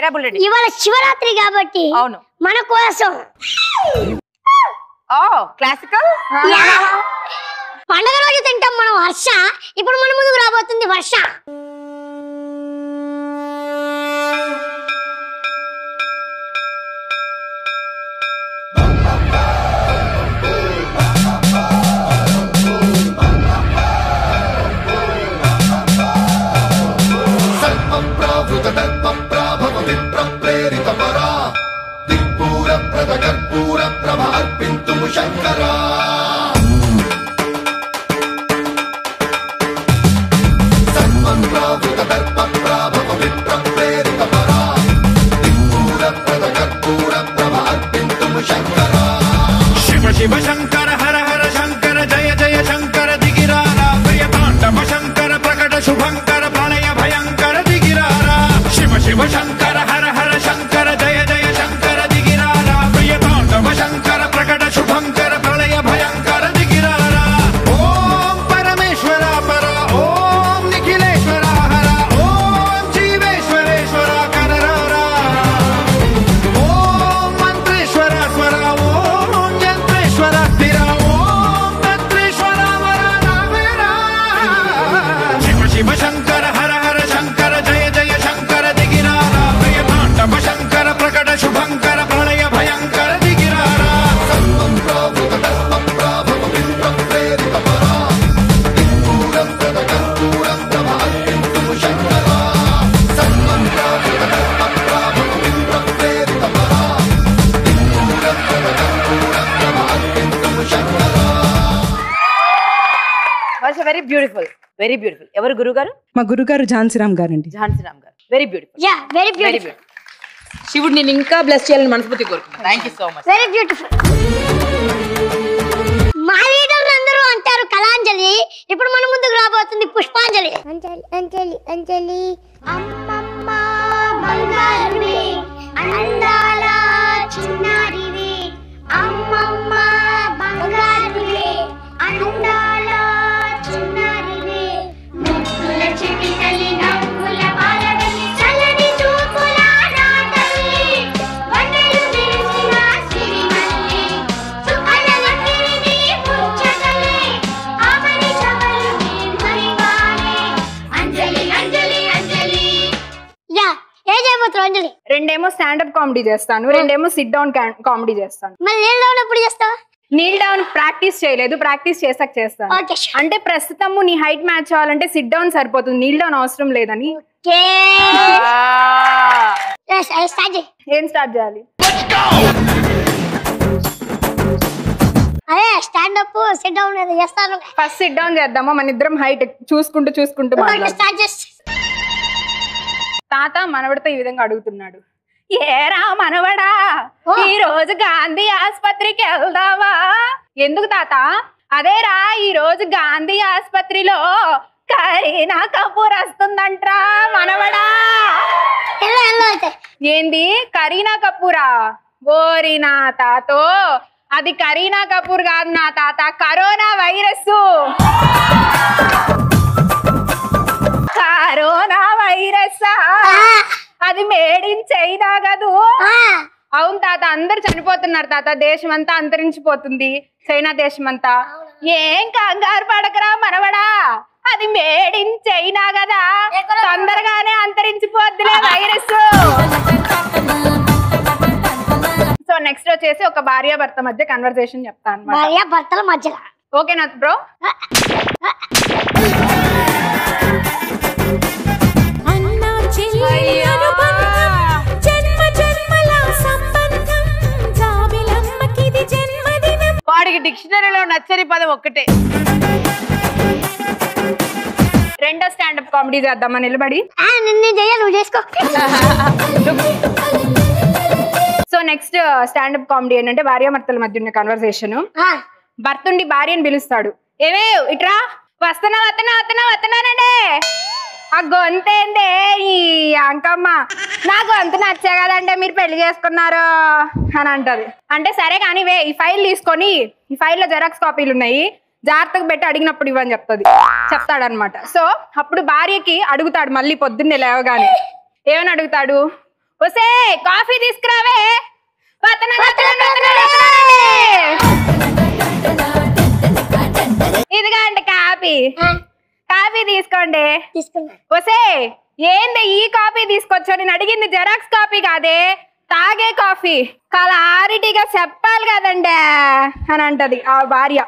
ఏరా బుల్లెట్ ఇవాళ శివరాత్రి కాబట్టి అవును మన కోసం ఓ క్లాసికల్ యా. పండగ రోజు తింటాం మనం హర్ష ఇప్పుడు మన ముందుకు రాబోతుంది వర్ష సర్వప్రావృతదర్పప్రాభవ దిక్పూరప్రదకర్పూరప్రభ అర్పింతుము శంకరా సర్వప్రావృతదర్పప్రాభవ విప్రప్రేరితపరా దిక్పూరప్రదకర్పూరప్రభ అర్పింతుము శంకరా శివ శివ శంకర హర హర శంకర జయ జయ శంకర దిగిరారా ప్రియ తాండవ శంకర ప్రకట శుభంకర ప్రళయ భయంకర దిగిరారా శివ శివ శంకర హర హర శంకర జయ జయ శంకర దిగిరారా ప్రియ తాండవ శంకర ప్రకట శుభంకర ప్రళయ భయంకర దిగిరారా ఓం పరమేశ్వర పర ఓం నిఖిలేశ్వర హర ఓం జీవేశ్వరేశ్వర కరరారా ఓం మంత్రేశ్వర స్వర ఓం యంత్రేశ్వర స్థిర ఓం తంత్రేశ్వర వర నావేరా. శివ శివ శంకర హర హర శంకర జయ జయ శంకర దిగిరారా ప్రియ తాండవ శంకర ప్రకట శుభంకర ప్రళయ భయంకర దిగిరారా సర్వం ప్రావృతదర్పప్రాభవ విప్రప్రేరితపరా దిక్పూరప్రదకర్పూరప్రభ అర్పింతుము శంకరా సర్వం ప్రావృతదర్పప్రాభవ విప్రప్రేరితపరా దిక్పూరప్రదకర్పూరప్రభ అర్పింతుము Shankara Varsha very beautiful very beautiful ఎవరు గురువు గారు మా గురుగారు ఝాన్సీరామ్ గారండి Jhansi Ram garu very beautiful yeah very very beautiful beautiful శివుడు నేను ఇంకా బ్లెస్ చేయాలని మనస్ఫూర్తి కోరుకుంటున్నాను thank you so much very beautiful మా లీడర్లు అందరూ అంటారు కళాంజలి ఇప్పుడు మన ముందుకు రాబోతుంది పుష్పాంజలి అంజలి అంజలి అంజలి అమ్మమ్మ బంగారువే అందాల చిన్నారివే అమ్మమ్మ బంగారువే అందాల చిన్నారివే ముక్కుల చిటికలి నవ్వుల పాలవెల్లి చల్లని చూపుల నా తల్లి వన్నెలు విరిసిన సిరిమల్లి చుక్కల వక్కిరిని పుచ్చకలే ఆమని చవలు నిర్మరివానే అంజలి అంజలి అంజలి యా ఏ చేయబోతున్నారు అంజలి రెండేమో స్టాండప్ కామెడీ చేస్తాను రెండేమో సిట్ డౌన్ కామెడీ చేస్తాను మరి నీళ్ళు డౌన్ ఎప్పుడు చేస్తావా నీల్ డౌన్ ప్రాక్టీస్ చేయలేదు ప్రాక్టీస్ చేసాక చేస్తాను ఓకే అంటే ప్రస్తుతము నీ హైట్ మ్యాచ్ అవ్వాలంటే సిట్ డౌన్ సరిపోతుంది నీల్ డౌన్ అవసరం లేదని ఓకే స్టార్ట్ చేయి ఏం స్టార్ట్ చేయాలి అదే స్టాండ్ అప్ సిట్ డౌన్ ఏదో చేస్తాను ఫస్ట్ సిట్ డౌన్ చేద్దామా మన ఇద్దరం హైట్ చూసుకుంటూ చూసుకుంటూ మాట్లాడదాం. స్టార్ట్ చేసి తాత మనవడితో ఈ విధంగా అడుగుతున్నాడు ఏరా మనవడా ఓ. ఈ రోజు గాంధీ ఆసుపత్రికి వెళ్దావా ఎందుకు తాత అదేరా ఈ రోజు గాంధీ ఆసుపత్రిలో కరీనా కపూర్ వస్తుందంట్రా మనవడా ఎలా ఎలా అయితే ఏంది కరీనా కపూరా ఓరి నా తాతో అది కరీనా కపూర్ కాదు నా తాత కరోనా వైరస్ కరోనా వైరస్ అది మేడ్ ఇన్ చైనా కదూ ఆ, అవును తాత అందరు చనిపోతున్నారు తాత దేశం అంతా అంతరించిపోతుంది చైనా దేశం అంతా ఏం కంగారు పడకరా మనవడా అది మేడ్ ఇన్ చైనా కదా తొందరగానే అంతరించిపోద్దిలే వైరస్ సో నెక్స్ట్ వచ్చేసి ఒక భార్య భర్త మధ్య కన్వర్సేషన్ చెప్తాను అనమాట భార్య భర్తల మధ్యలో ఓకేనా బ్రో అన్నా చెల్లి అనుబంధం జన్మ జన్మల సంబంధం జాబిలమ్మకిది జన్మదినం వాడికి డిక్షనరీలో నచ్చని పదం ఒక్కటే రెండో స్టాండప్ కామెడీ చేద్దామా నిలబడి ఆ, నిన్ను నేను చెయ్య నువ్వు చేసుకో సో నెక్స్ట్ స్టాండప్ కామెడీ ఏంటంటే భార్యాభర్తల మధ్య ఉన్న కన్వర్సేషన్ ఆ, భర్తుండి భార్యని పిలుస్తాడు ఏమే ఇట్రా వస్తున్నా వస్తున్నా వస్తున్నా వస్తున్నానండే ఆ గొంతేందే ఈ అంకమ్మ నా గొంతు నచ్చే కదంటే మీరు పెళ్లి చేసుకున్నారు అని అంటది అంటే సరే కానీ వే ఈ ఫైల్ తీసుకొని ఈ ఫైల్లో జెరాక్స్ కాపీలు ఉన్నాయి జాగ్రత్తగా పెట్టి అడిగినప్పుడు ఇవ్వని చెప్తుంది చెప్తాడనమాట సో అప్పుడు భార్యకి అడుగుతాడు మళ్ళీ పొద్దున్నే లేవగానే ఏమని అడుగుతాడు వసే కాఫీ తీసుకురావే వత్తనాడు, వత్తనాడు, వత్తనాడు, వత్తనాడు. ఇదిగా అండి కాఫీ కాఫీ తీసుకోండి తీసుకున్నా వసే ఏంది ఈ కాఫీ తీసుకొచ్చా నేను అడిగింది జెరాక్స్ కాఫీ కాదే తాగే కాఫీ క్లారిటీగా చెప్పాలి కదండి అని అంటది ఆ భార్య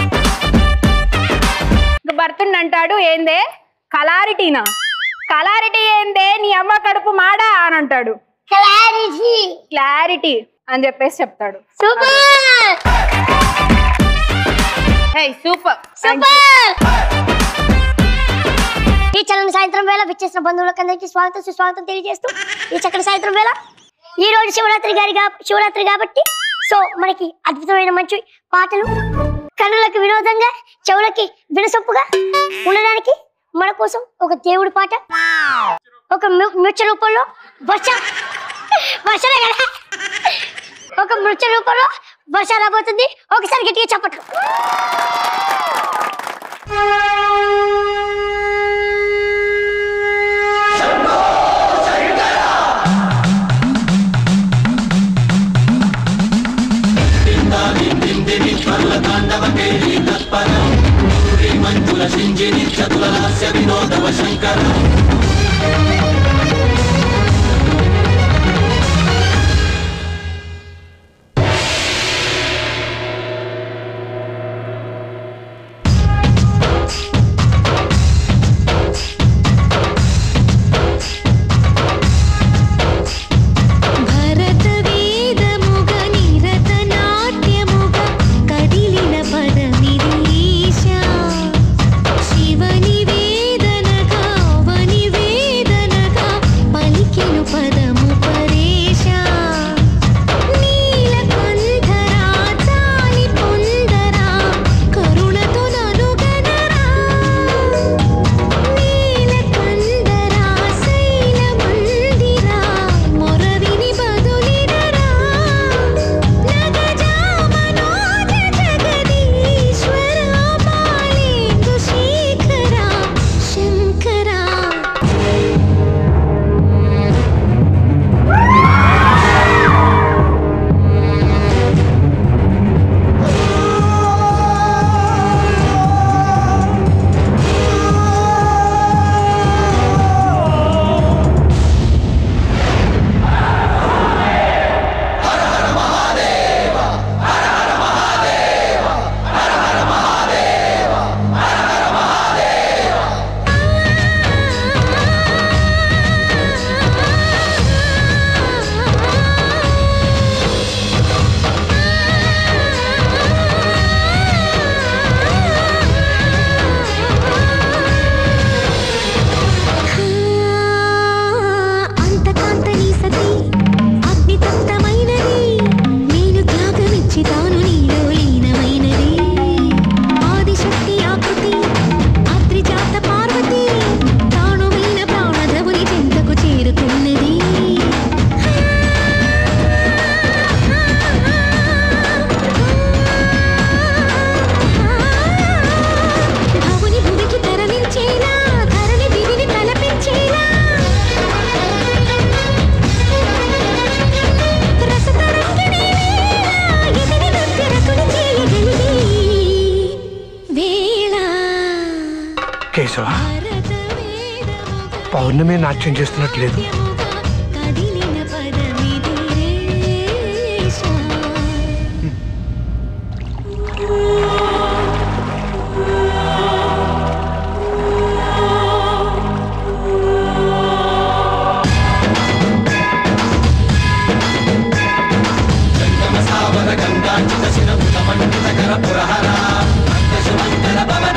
ఇంక భర్తుండి అంటాడు ఏందే కలారిటీనా కలారిటీ ఏందే నీ అమ్మ కడుపు మాడా అని అంటాడు క్లారిటీ క్లారిటీ అని చెప్పేసి చెప్తాడు సూపర్ హే సూపర్ సూపర్ ఈ చల్లని సాయంత్రం వేళ విచ్చేసిన బంధువులకు అందరికీ స్వాగతం సుస్వాగతం తెలియజేస్తూ ఈ చక్కటి సాయంత్రం వేళ ఈ రోజు శివరాత్రి గారి గా- శివరాత్రి కాబట్టి సో మనకి అద్భుతమైన మంచి పాటలు కన్నులకు వినోదంగా చెవులకి వినసొప్పుగా ఉండడానికి మన కోసం ఒక దేవుడి పాట ఒక ము- నృత్య రూపంలో వర్ష వర్షనే కదా ఒక నృత్య రూపంలో వర్ష రాబోతుంది ఒకసారి గట్టిగా చెప్పట్లు భరత వేదముగ నిరత నాట్యముగ కదిలిన పదమిదీశా శివని వేదనగా వని వేదనగా పలికెను పదము పరేశా నీలకంఠరా చాలి పొందరా కరుణతో ననుగనరా నీలకందరా శైలమందిరా మొరవిని బదులినరా నగజామనోజ జగదీశ్వరా బాలేందు శేఖరా శంకరా అంతకాంతని సతి అగ్నితప్తమైనది నేను త్యాగమిచ్చి తాను నీలో లీనమైనది ఆదిశక్తి ఆకృతి అద్రిజాత పార్వతి తానువైన ప్రాణధవుని చెంతకు చేరుతున్నది భవుని భువికి తరలించేలా ధరణి దివిని తలపించేలా రసతరంగిణి వేళ ఎదిరి నృత్యరతులు చేయగలిగి వేళ కేశవ భరత వేదముగ పౌర్ణమి నాట్యం చేస్తున్నట్లేదు కదిలిన పదమిది రేషా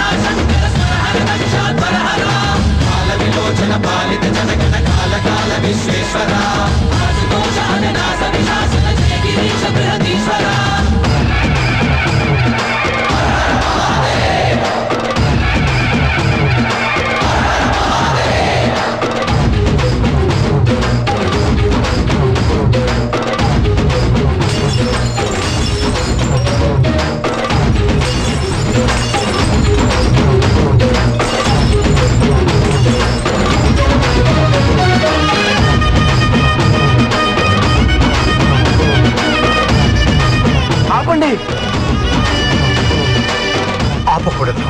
పాలిత జనగణ కాల కాల దాన్ని ఆపకూడదు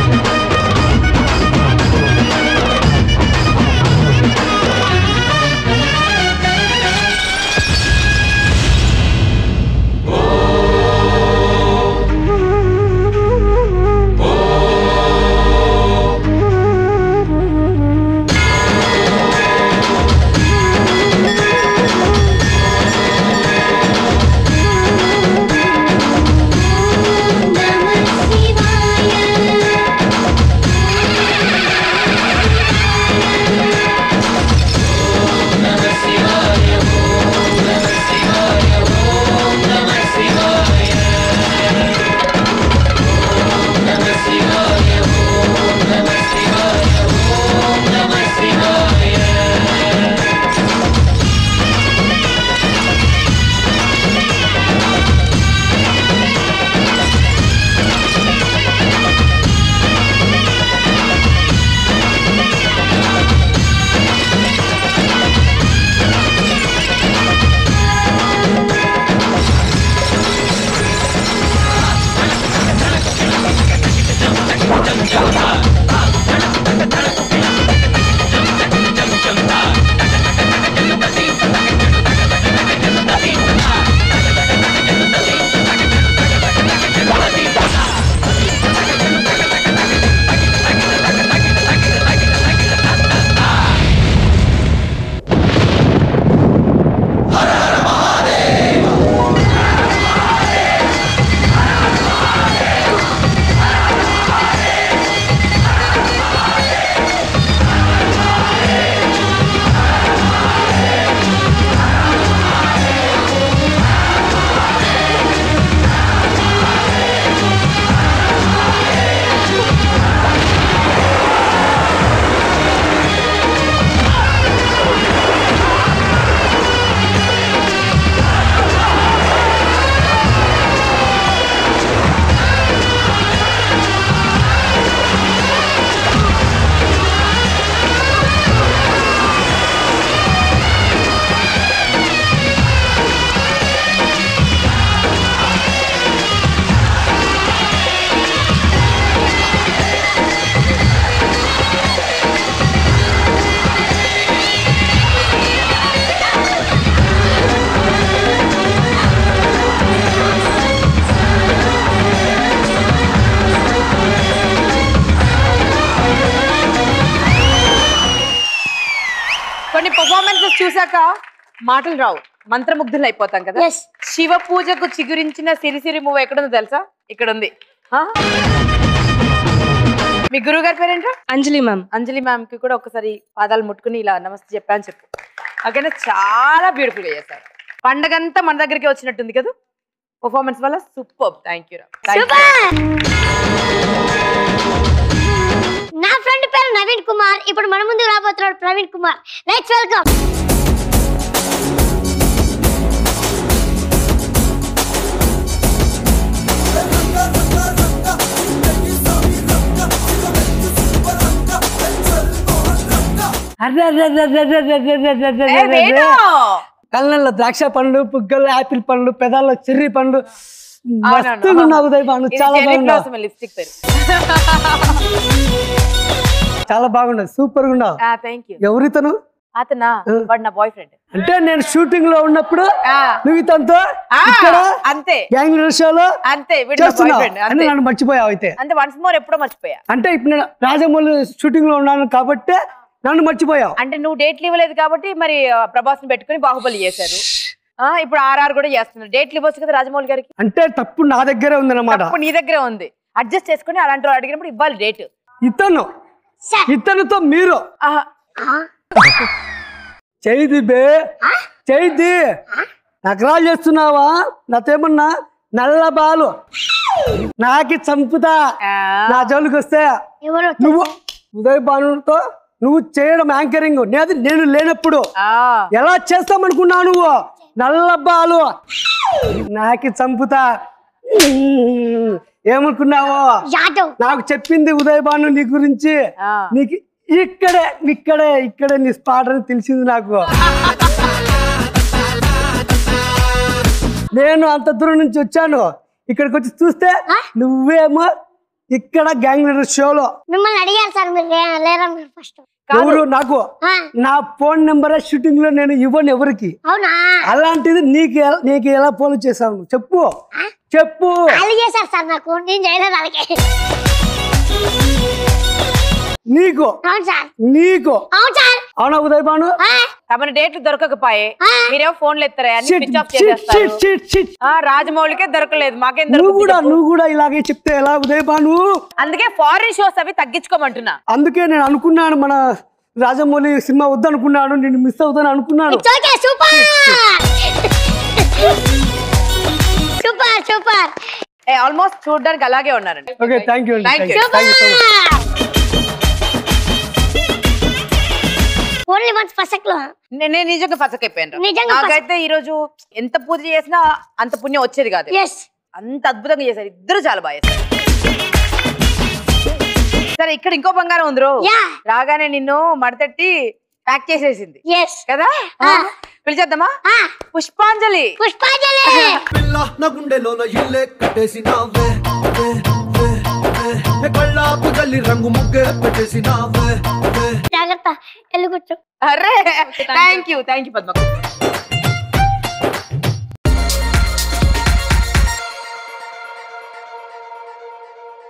కొన్ని పర్ఫార్మెన్సెస్ చూసాక మాటలు రావు మంత్రముగ్ధులు అయిపోతాం కదా Yes. శివ పూజకు చిగురించిన సిరిసిరి మూవ ఎక్కడుందో తెలుసా ఇక్కడ ఉంది ఆ? మీ గురువు గారి పేరేంట్రా అంజలి మ్యామ్ అంజలి మ్యామ్ కి కూడా ఒకసారి పాదాలు ముట్టుకుని ఇలా నమస్తే చెప్పాను చెప్పు ఓకేనా చాలా బ్యూటిఫుల్ గా చేశారు పండగంతా మన దగ్గరికి వచ్చినట్టుంది కదా పర్ఫార్మెన్స్ వల్ల సూపర్ థ్యాంక్ యూ సూపర్ నా ఫ్రెండ్ పేరు నవీన్ కుమార్ ఇప్పుడు మన ముందు రాబోతున్నాడు ప్రవీణ్ కుమార్ లెట్స్ వెల్కమ్ కళ్ళల్లో ద్రాక్ష పండ్లు పుగ్గలు యాపిల్ పండ్లు పెదాల్లో చెర్రీ పండ్లు మస్తుగా ఉన్నావు ఉదయ్ భాను చాలా బాగున్నావు లిప్స్టిక్ పేరు చాలా బాగున్నావు సూపర్ గా ఉన్నావు థ్యాంక్ యూ ఎవరితను అతనా వాడు నా బాయ్ ఫ్రెండ్ అంటే నేను షూటింగ్ లో ఉన్నప్పుడు నువ్వు ఇతనితో ఇక్కడ అంతే గ్యాంగ్ షోలో అంతే వీడు నా బాయ్ చేస్తున్నావు ఫ్రెండ్ అని అంతే నన్ను మర్చిపోయావు అయితే అంతే వన్స్ మోర్ ఎప్పుడో మర్చిపోయా అంటే ఇప్పుడు నేను రాజమౌళి షూటింగ్ లో ఉన్నాను కాబట్టి నన్ను మర్చిపోయావు అంటే నువ్వు డేట్లు ఇవ్వలేదు కాబట్టి మరి ప్రభాస్ ని పెట్టుకుని బాహుబలి చేశారు ఆ ఇప్పుడు ఆర్ఆర్ కూడా చేస్తున్నారు డేట్లు ఇవ్వచ్చు కదా రాజమౌళి గారికి అంటే తప్పు నా దగ్గరే ఉందన్నమాట అప్పుడు నీ దగ్గరే ఉంది అడ్జస్ట్ చేసుకుని అలాంటి వాళ్ళు అడిగినప్పుడు ఇవ్వాలి డేట్ ఇతను ఇతనితో మీరు చేయిది బే చేయిది నకరాలు చేస్తున్నావా నాతేమన్నా నల్ల బాలు నాకి చంపుతా నా జోలికి వస్తే ఎవరో నువ్వు ఉదయ్ భానుతో నువ్వు చేయడం యాంకరింగ్ నేను నేను లేనప్పుడు ఎలా చేస్తామనుకున్నావు నువ్వు నల్ల బాలు నాకి చంపుతా ఏమనుకున్నావో యాదవ్ నాకు చెప్పింది ఉదయ్ భాను నీ గురించి నీకు ఇక్కడే ఇక్కడే ఇక్కడే నీ స్పాట్ అని తెలిసింది నాకు నేను అంత దూరం నుంచి వచ్చాను ఇక్కడికి వచ్చి చూస్తే ఆ? నువ్వేమో ఇక్కడ గ్యాంగ్ లీడర్ షోలో మిమ్మల్ని అడిగారు సార్ మీరు లే- లేరన్నారు ఫస్ట్ ఎవరు నాకు ఆ, నా ఫోన్ నెంబర్ షూటింగ్ లో నేను ఇవ్వను ఎవరికి అవునా అలాంటిది నీకు ఎల- నీకు ఎలా ఫోన్ చేసావు నువ్వు? చెప్పు చెప్పు వాళ్ళు చేశారు సార్ నాకు నేను చేయలేదు అలాగే నీకు అవును సార్ నీకు అవును సార్ అవునా ఉదయ్ భాను ఆ, తమని డేట్లు దొరకకపోయే ఆ. మీరేమో ఫోన్లు ఎత్తారా అన్ని Shit, స్విచ్ ఆఫ్ shit, చేసేస్తారు shit, shit, shit. ఆ, రాజమౌళికే దొరకలేదు మాకేం నువ్వు దొరుకుతుంది కూడా చెప్పు? నువ్వు కూడా ఇలాగే చెప్తే ఎలా ఉదయ్ భాను అందుకే ఫారిన్ షోస్ అవి తగ్గించుకోమంటున్నా అందుకే నేను అనుకున్నాను మన రాజమౌళి సినిమా వద్దనుకున్నాను నేను మిస్ అవుతాను అనుకున్నాను it's okay super super super almost చూడడానికి అలాగే ఉన్నారండి ఓకే థ్యాంక్ యూ అండి Thank thank you. You thank you so much only once పసక్లో నే- నేను నిజంగా ఫసకైపోయాను నిజంగా ఫసక్. నాకైతే ఈ రోజు ఎంత పూజ చేసినా అంత పుణ్యం వచ్చేది కాదు ఎస్ అంత అద్భుతంగా చేశారు ఇద్దరు చాలా బాగా చేశారు సరే ఇక్కడ ఇంకో బంగారం ఉంది రో Yeah. రాగానే నిన్ను మడతట్టి ప్యాక్ చేసేసింది ఎస్ కదా Ah. పిలిచేద్దామా పుష్పాంజలి పుష్పాంజలి పిల్ల నా గుండెలోన ఇల్లే కట్టేసినావే వే, వే, వే. ఏ కళ్ళాపు జల్లి రంగు ముగ్గే పెట్టేసినావే వే. జాగ్రత్త వెళ్ళి కూర్చో అరే thank you thank you Padma